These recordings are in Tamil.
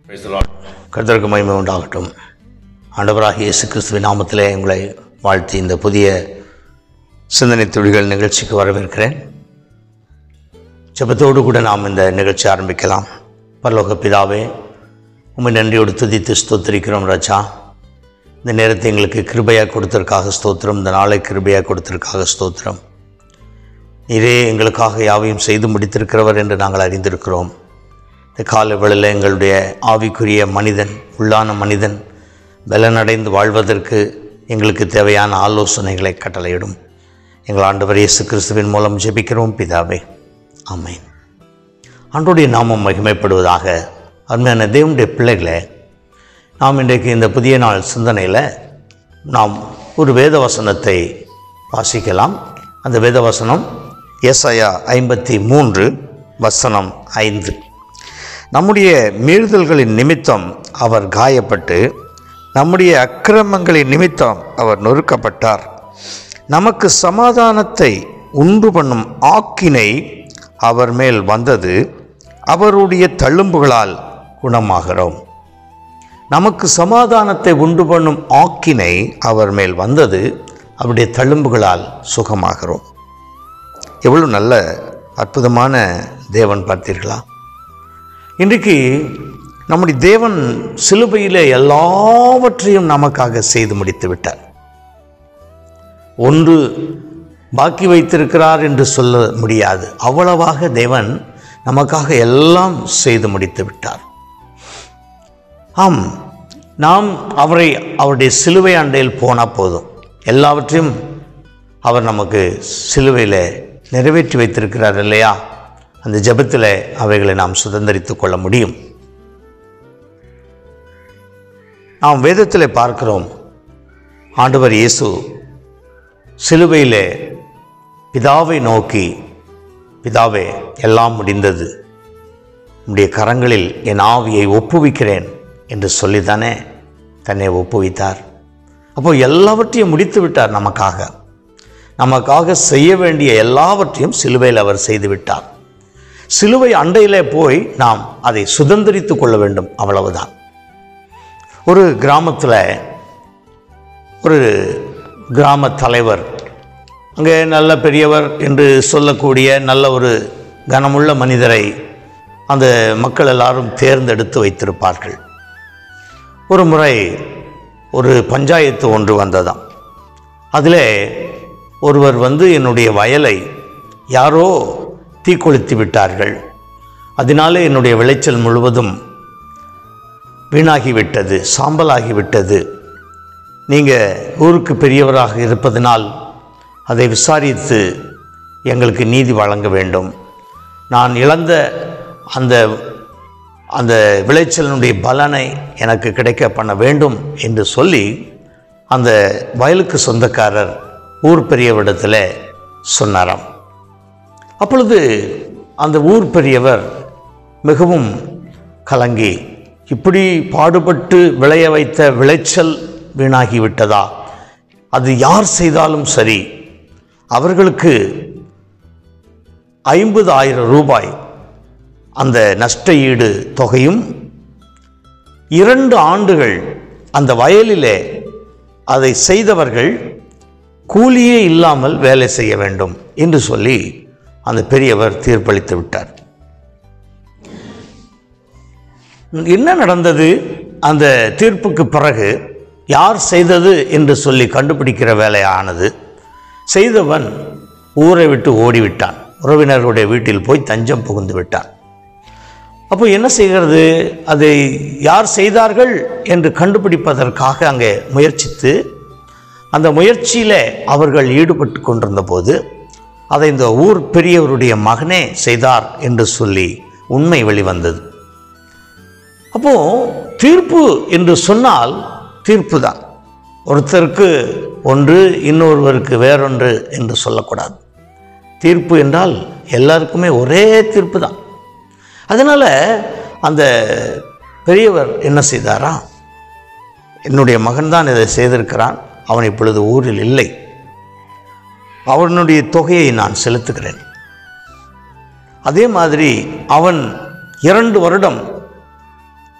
Praise the Lord. கர்த்தருக்கு மகிமை உண்டாகட்டும் ஆண்டவராகிய இயேசு கிறிஸ்துவின் நாமத்திலே உங்களை வாழ்த்தி இந்த புதிய சிந்தனை துளிகள் நிகழ்ச்சிக்கு வரவேற்கிறேன் ஜெபத்தோடு கூட நாம் இந்த நிகழ்ச்சி ஆரம்பிக்கலாம் பரலோக பிதாவே உண்மை நன்றியோடு துதித்து ஸ்தோத்திரிக்கிறோம் ராஜா இந்த நேரத்தை எங்களுக்கு கிருபையாக கொடுத்ததற்காக ஸ்தோத்திரம் இந்த நாளை கிருபையாக கொடுத்ததற்காக ஸ்தோத்திரம் நீரே எங்களுக்காக யாவையும் செய்து முடித்திருக்கிறவர் என்று நாங்கள் அறிந்திருக்கிறோம் இந்த கால வேளையில் எங்களுடைய ஆவிக்குரிய மனிதன் உள்ளான மனிதன் பலனடைந்து வாழ்வதற்கு எங்களுக்கு தேவையான ஆலோசனைகளை கட்டளையிடும் எங்கள் ஆண்டவர் இயேசு கிறிஸ்துவின் மூலம் ஜெபிக்கிறோம் பிதாவே ஆமென் ஆண்டோடைய நாமம் மகிமைப்படுவதாக அருமையான தேவனுடைய பிள்ளைகளே நாம் இன்றைக்கு இந்த புதிய நாள் சிந்தனையில் நாம் ஒரு வேத வசனத்தை வாசிக்கலாம் அந்த வேத வசனம் எஸ்ஐயா ஐம்பத்தி மூன்று வசனம் ஐந்து நம்முடைய மீறுதல்களின் நிமித்தம் அவர் காயப்பட்டு நம்முடைய அக்கிரமங்களின் நிமித்தம் அவர் நொறுக்கப்பட்டார் நமக்கு சமாதானத்தை உண்டு பண்ணும் ஆக்கினை அவர் மேல் வந்தது அவருடைய தழும்புகளால் குணமாகிறோம் நமக்கு சமாதானத்தை உண்டு பண்ணும் ஆக்கினை அவர் மேல் வந்தது அவருடைய தழும்புகளால் சுகமாகிறோம் எவ்வளவு நல்ல அற்புதமான தேவன் பார்த்தீர்களா இன்றைக்கு நம்முடைய தேவன் சிலுவையிலே எல்லாவற்றையும் நமக்காக செய்து முடித்து விட்டார் ஒன்று பாக்கி வைத்திருக்கிறார் என்று சொல்ல முடியாது அவ்வளவாக தேவன் நமக்காக எல்லாம் செய்து முடித்து விட்டார் ஆம் நாம் அவரை அவருடைய சிலுவை அண்டையில் போனால் போதும் எல்லாவற்றையும் அவர் நமக்கு சிலுவையில் நிறைவேற்றி வைத்திருக்கிறார் இல்லையா அந்த ஜெபத்தில் அவைகளை நாம் சுதந்திரித்துக் கொள்ள முடியும் நாம் வேதத்தில் பார்க்கிறோம் ஆண்டவர் இயேசு சிலுவையிலே பிதாவை நோக்கி பிதாவே எல்லாம் முடிந்தது உம்முடைய கரங்களில் என் ஆவியை ஒப்புவிக்கிறேன் என்று சொல்லித்தானே தன்னை ஒப்புவித்தார் அப்போ எல்லாவற்றையும் முடித்து விட்டார் நமக்காக நமக்காக செய்ய வேண்டிய எல்லாவற்றையும் சிலுவையில் அவர் செய்து விட்டார் சிலுவை அண்டையிலே போய் நாம் அதை சுதந்திரித்து கொள்ள வேண்டும் அவ்வளவுதான் ஒரு கிராமத்தில் ஒரு கிராம தலைவர் அங்கே நல்ல பெரியவர் என்று சொல்லக்கூடிய நல்ல ஒரு கனமுள்ள மனிதரை அந்த மக்கள் எல்லாரும் தேர்ந்தெடுத்து வைத்திருப்பார்கள் ஒரு முறை ஒரு பஞ்சாயத்து ஒன்று வந்ததாம் அதில் ஒருவர் வந்து என்னுடைய வயலை யாரோ தீக்கொளுத்தி விட்டார்கள் அதனாலே என்னுடைய விளைச்சல் முழுவதும் வீணாகிவிட்டது சாம்பலாகிவிட்டது நீங்கள் ஊருக்கு பெரியவராக இருப்பதனால் அதை விசாரித்து எங்களுக்கு நீதி வழங்க வேண்டும் நான் இழந்த அந்த அந்த விளைச்சலினுடைய பலனை எனக்கு கிடைக்க பண்ண வேண்டும் என்று சொல்லி அந்த வயலுக்கு சொந்தக்காரர் ஊர் பெரியவரிடத்தில் சொன்னாராம் அப்பொழுது அந்த ஊர் பெரியவர் மிகவும் கலங்கி இப்படி பாடுபட்டு விளைய வைத்த விளைச்சல் வீணாகிவிட்டதா அது யார் செய்தாலும் சரி அவர்களுக்கு ஐம்பது ஆயிரம் ரூபாய் அந்த நஷ்ட ஈடு தொகையும் இரண்டு ஆண்டுகள் அந்த வயலிலே அதை செய்தவர்கள் கூலியே இல்லாமல் வேலை செய்ய வேண்டும் என்று சொல்லி அந்த பெரியவர் தீர்ப்பளித்து விட்டார் என்ன நடந்தது அந்த தீர்ப்புக்கு பிறகு யார் செய்தது என்று சொல்லி கண்டுபிடிக்கிற வேலையானது செய்தவன் ஊரை விட்டு ஓடிவிட்டான் உறவினர்களுடைய வீட்டில் போய் தஞ்சம் புகுந்து விட்டான் அப்போ என்ன செய்கிறது அதை யார் செய்தார்கள் என்று கண்டுபிடிப்பதற்காக அங்கே முயற்சித்து அந்த முயற்சியில் அவர்கள் ஈடுபட்டு கொண்டிருந்த போது அதை இந்த ஊர் பெரியவருடைய மகனே செய்தார் என்று சொல்லி உண்மை வெளிவந்தது அப்போ தீர்ப்பு என்று சொன்னால் தீர்ப்பு தான் ஒருத்தருக்கு ஒன்று இன்னொருவருக்கு வேறொன்று என்று சொல்லக்கூடாது தீர்ப்பு என்றால் எல்லாருக்குமே ஒரே தீர்ப்பு தான் அதனால் அந்த பெரியவர் என்ன செய்தாரா என்னுடைய மகன்தான் இதை செய்திருக்கிறான் அவன் இப்பொழுது ஊரில் இல்லை அவனுடைய தொகையை நான் செலுத்துகிறேன் அதே மாதிரி அவன் இரண்டு வருடம்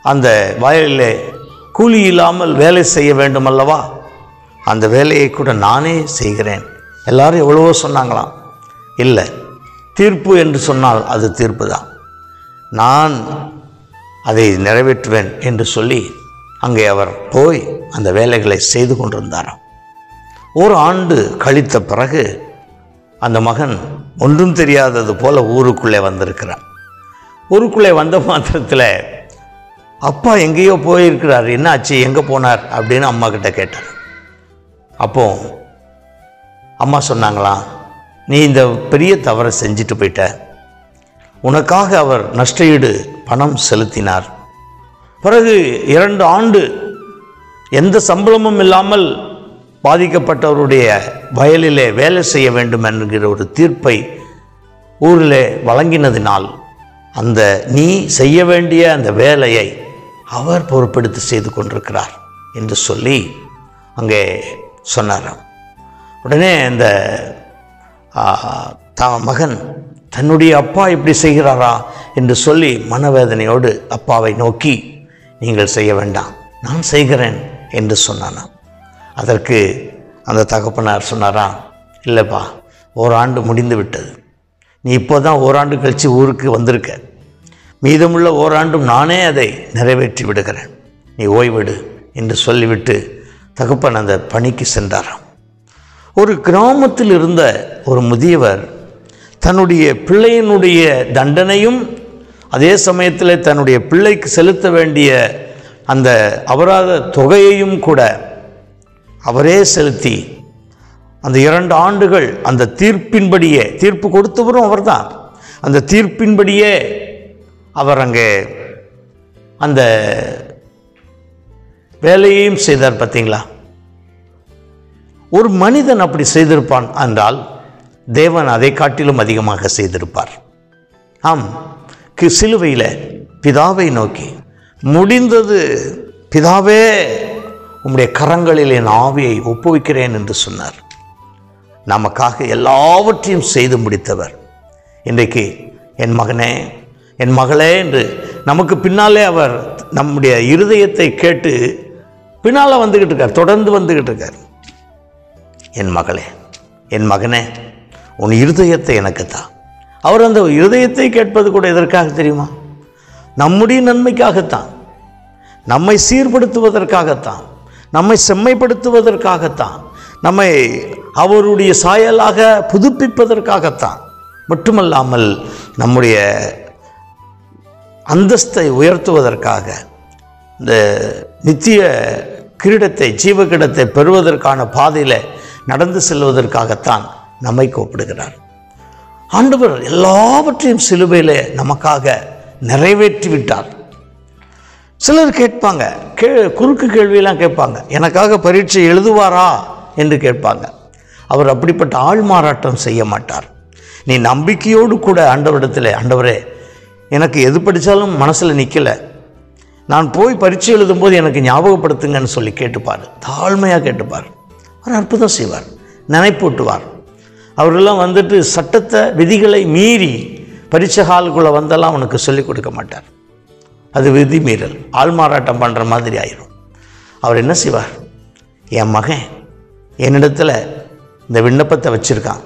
அந்த வயலிலே கூலி இல்லாமல் வேலை செய்ய வேண்டும் அல்லவா அந்த வேலையை கூட நானே செய்கிறேன் எல்லாரும் எவ்வளவோ சொன்னாங்களாம் இல்லை தீர்ப்பு என்று சொன்னால் அது தீர்ப்பு தான் நான் அதை நிறைவேற்றுவேன் என்று சொல்லி அங்கே அவர் போய் அந்த வேலைகளை செய்து கொண்டிருந்தாராம் ஒரு ஆண்டு கழித்த பிறகு அந்த மகன் ஒன்றும் தெரியாதது போல ஊருக்குள்ளே வந்திருக்கிறான் ஊருக்குள்ளே வந்த மாத்திரத்தில் அப்பா எங்கேயோ போயிருக்கிறார் என்ன ஆச்சு எங்கே போனார் அப்படின்னு அம்மா கிட்ட கேட்டார் அப்போ அம்மா சொன்னாங்களாம் நீ இந்த பெரிய தவறை செஞ்சுட்டு போயிட்ட உனக்காக அவர் நஷ்டஈடு பணம் செலுத்தினார் பிறகு இரண்டு ஆண்டு எந்த சம்பளமும் இல்லாமல் பாதிக்கப்பட்டவருடைய வயலிலே வேலை செய்ய வேண்டும் என்கிற ஒரு தீர்ப்பை ஊரில் வழங்கினதினால் அந்த நீ செய்ய வேண்டிய அந்த வேலையை அவர் பொறுப்பெடுத்து செய்து கொண்டிருக்கிறார் என்று சொல்லி அங்கே சொன்னாராம் உடனே அந்த ஆ, தா மகன் தன்னுடைய அப்பா இப்படி செய்கிறாரா என்று சொல்லி மனவேதனையோடு அப்பாவை நோக்கி நீங்கள் செய்ய வேண்டாம் நான் செய்கிறேன் என்று சொன்னானாம் அதற்கு அந்த தகப்பனார் சொன்னாரா இல்லைப்பா ஓராண்டு முடிந்து விட்டது நீ இப்போ தான் ஓராண்டு கழித்து ஊருக்கு வந்திருக்க மீதமுள்ள ஓராண்டும் நானே அதை நிறைவேற்றி விடுகிறேன் நீ ஓய்விடு என்று சொல்லிவிட்டு தகப்பன் அந்த பணிக்கு சென்றாராம் ஒரு கிராமத்தில் இருந்த ஒரு முதியவர் தன்னுடைய பிள்ளையினுடைய தண்டனையும் அதே சமயத்தில் தன்னுடைய பிள்ளைக்கு செலுத்த வேண்டிய அந்த அபராத தொகையையும் கூட அவரே செலுத்தி அந்த இரண்டு ஆண்டுகள் அந்த தீர்ப்பின்படியே தீர்ப்பு கொடுத்தவரும் அவர்தான் அந்த தீர்ப்பின்படியே அவர் அங்கே அந்த வேலையையும் செய்தார் பார்த்தீங்களா ஒரு மனிதன் அப்படி செய்திருப்பான் என்றால் தேவன் அதை காட்டிலும் அதிகமாக செய்திருப்பார் ஆம் கி- சிலுவையில் பிதாவை நோக்கி முடிந்தது பிதாவே உம்முடைய கரங்களில் என் ஆவியை ஒப்புவிக்கிறேன் என்று சொன்னார் நமக்காக எல்லாவற்றையும் செய்து முடித்தவர் இன்றைக்கு என் மகனே என் மகளே என்று நமக்கு பின்னாலே அவர் நம்முடைய இருதயத்தை கேட்டு பின்னால் வந்துக்கிட்டு இருக்கார் தொடர்ந்து வந்துக்கிட்டு இருக்கார் என் மகளே என் மகனே உன் இருதயத்தை எனக்கு தா அவர் அந்த இருதயத்தை கேட்பது கூட எதற்காக தெரியுமா நம்முடைய நன்மைக்காகத்தான் நம்மை சீர்படுத்துவதற்காகத்தான் நம்மை செம்மைப்படுத்துவதற்காகத்தான் நம்மை அவருடைய சாயலாக புதுப்பிப்பதற்காகத்தான் மட்டுமல்லாமல் நம்முடைய அந்தஸ்தை உயர்த்துவதற்காக இந்த நித்திய கிரீடத்தை ஜீவ கிரீடத்தை பெறுவதற்கான பாதையில் நடந்து செல்வதற்காகத்தான் நம்மை கூப்பிடுகிறார் ஆண்டவர் எல்லாவற்றையும் சிலுவையில் நமக்காக நிறைவேற்றி விட்டார் சிலர் கேட்பாங்க கே குறுக்கு கேள்வியெல்லாம் கேட்பாங்க எனக்காக பரீட்சை எழுதுவாரா என்று கேட்பாங்க அவர் அப்படிப்பட்ட ஆள் மாறாட்டம் செய்ய மாட்டார் நீ நம்பிக்கையோடு கூட ஆண்டவரிடத்தில் ஆண்டவரே எனக்கு எது படித்தாலும் மனசில் நிற்கலை நான் போய் பரீட்சை எழுதும்போது எனக்கு ஞாபகப்படுத்துங்கன்னு சொல்லி கேட்டுப்பார் தாழ்மையாக கேட்டுப்பார் அவர் அற்புதம் செய்வார் நினைப்பூட்டுவார் அவரெல்லாம் வந்துட்டு சட்டத்தை விதிகளை மீறி பரீட்சை ஹாலுக்குள்ளே வந்தெல்லாம் அவனுக்கு சொல்லிக் கொடுக்க மாட்டார் அது விதி மீறல் ஆள்மாறாட்டம் பண்ணுற மாதிரி ஆயிரும் அவர் என்ன செய்வார் என் மகன் என்னிடத்துல இந்த விண்ணப்பத்தை வச்சுருக்கான்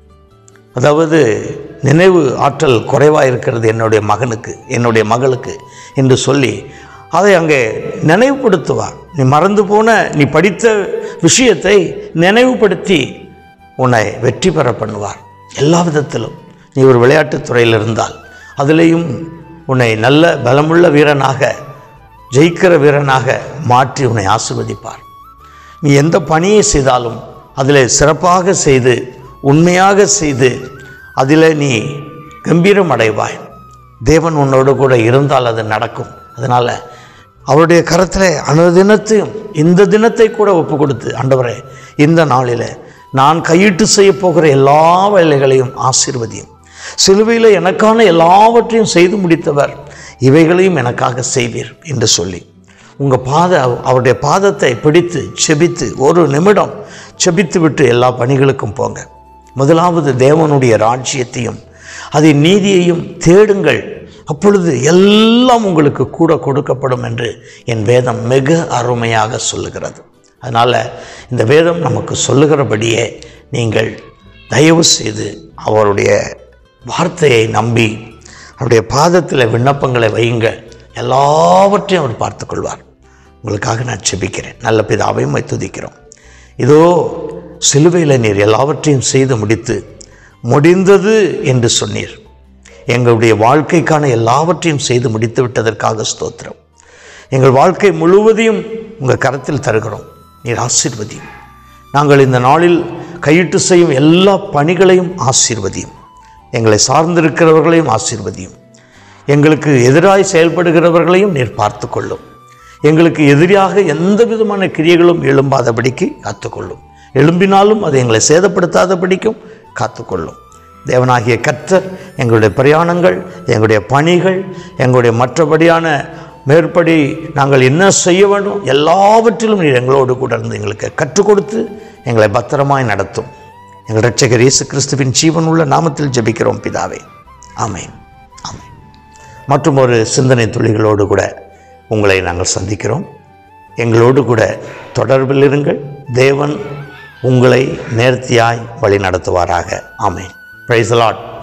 அதாவது நினைவு ஆற்றல் குறைவாக இருக்கிறது என்னுடைய மகனுக்கு என்னுடைய மகளுக்கு என்று சொல்லி அதை அங்கே நினைவுபடுத்துவார் நீ மறந்து போன நீ படித்த விஷயத்தை நினைவுபடுத்தி உன்னை வெற்றி பெற பண்ணுவார் எல்லா விதத்திலும் நீ ஒரு விளையாட்டுத் துறையில் இருந்தால் அதிலேயும் உன்னை நல்ல பலமுள்ள வீரனாக ஜெயிக்கிற வீரனாக மாற்றி உன்னை ஆசிர்வதிப்பார் நீ எந்த பணியை செய்தாலும் அதில் சிறப்பாக செய்து உண்மையாக செய்து அதில் நீ கம்பீரம் அடைவாய் தேவன் உன்னோடு கூட இருந்தால் அது நடக்கும் அதனால் அவருடைய கரத்தில் அனுதினத்தையும் இந்த தினத்தை கூட ஒப்பு கொடுத்து ஆண்டவரே இந்த நாளில் நான் கையிட்டு செய்ய போகிற எல்லா வேலைகளையும் ஆசீர்வதியும் சிலுவையில் எனக்கான எல்லாவற்றையும் செய்து முடித்தவர் இவைகளையும் எனக்காக செய்வீர் என்று சொல்லி உங்கள் பாத அவருடைய பாதத்தை பிடித்து செபித்து ஒரு நிமிடம் செபித்து விட்டு எல்லா பணிகளுக்கும் போங்க முதலாவது தேவனுடைய ராஜ்யத்தையும் அதன் நீதியையும் தேடுங்கள் அப்பொழுது எல்லாம் உங்களுக்கு கூட கொடுக்கப்படும் என்று என் வேதம் மிக அருமையாக சொல்லுகிறது அதனால் இந்த வேதம் நமக்கு சொல்லுகிறபடியே நீங்கள் தயவு செய்து அவருடைய வார்த்தையை நம்பி அவருடைய பாதத்தில் விண்ணப்பங்களை வையுங்க எல்லாவற்றையும் அவர் பார்த்துக்கொள்வார் உங்களுக்காக நான் செபிக்கிறேன் நல்ல பிதாவையும் துதிக்கிறோம் இதோ சிலுவையில் நீர் எல்லாவற்றையும் செய்து முடித்து முடிந்தது என்று சொன்னீர் எங்களுடைய வாழ்க்கைக்கான எல்லாவற்றையும் செய்து முடித்து விட்டதற்காக ஸ்தோத்திரம் எங்கள் வாழ்க்கை முழுவதையும் உங்கள் கரத்தில் தருகிறோம் நீர் ஆசீர்வதியும் நாங்கள் இந்த நாளில் கையிட்டு செய்யும் எல்லா பணிகளையும் ஆசீர்வதியும் எங்களை சார்ந்திருக்கிறவர்களையும் ஆசீர்வதியும் எங்களுக்கு எதிராய் செயல்படுகிறவர்களையும் நீர் பார்த்து கொள்ளும் எங்களுக்கு எதிராக எந்த விதமான கிரியைகளும் எழும்பாதபடிக்கு காத்துக்கொள்ளும் எழும்பினாலும் அது எங்களை சேதப்படுத்தாதபடிக்கும் காத்துக்கொள்ளும் தேவனாகிய கர்த்தர் எங்களுடைய பிரயாணங்கள் எங்களுடைய பணிகள் எங்களுடைய மற்றபடியான மேற்படி நாங்கள் என்ன செய்ய வேண்டும் எல்லாவற்றிலும் நீர் எங்களோடு கூட இருந்து எங்களுக்கு கற்றுக் கொடுத்து எங்களை பத்திரமாய் நடத்தும் எங்கள் ரட்சகர் இயேசு கிறிஸ்துவின் ஜீவன் உள்ள நாமத்தில் ஜெபிக்கிறோம் பிதாவே ஆமென் ஆமென் மற்றும் ஒரு சிந்தனை துளிகளோடு கூட உங்களை நாங்கள் சந்திக்கிறோம் எங்களோடு கூட தொடர்பில் இருங்கள் தேவன் உங்களை நேர்த்தியாய் வழி நடத்துவாராக ஆமென் பிரைஸ் லாட்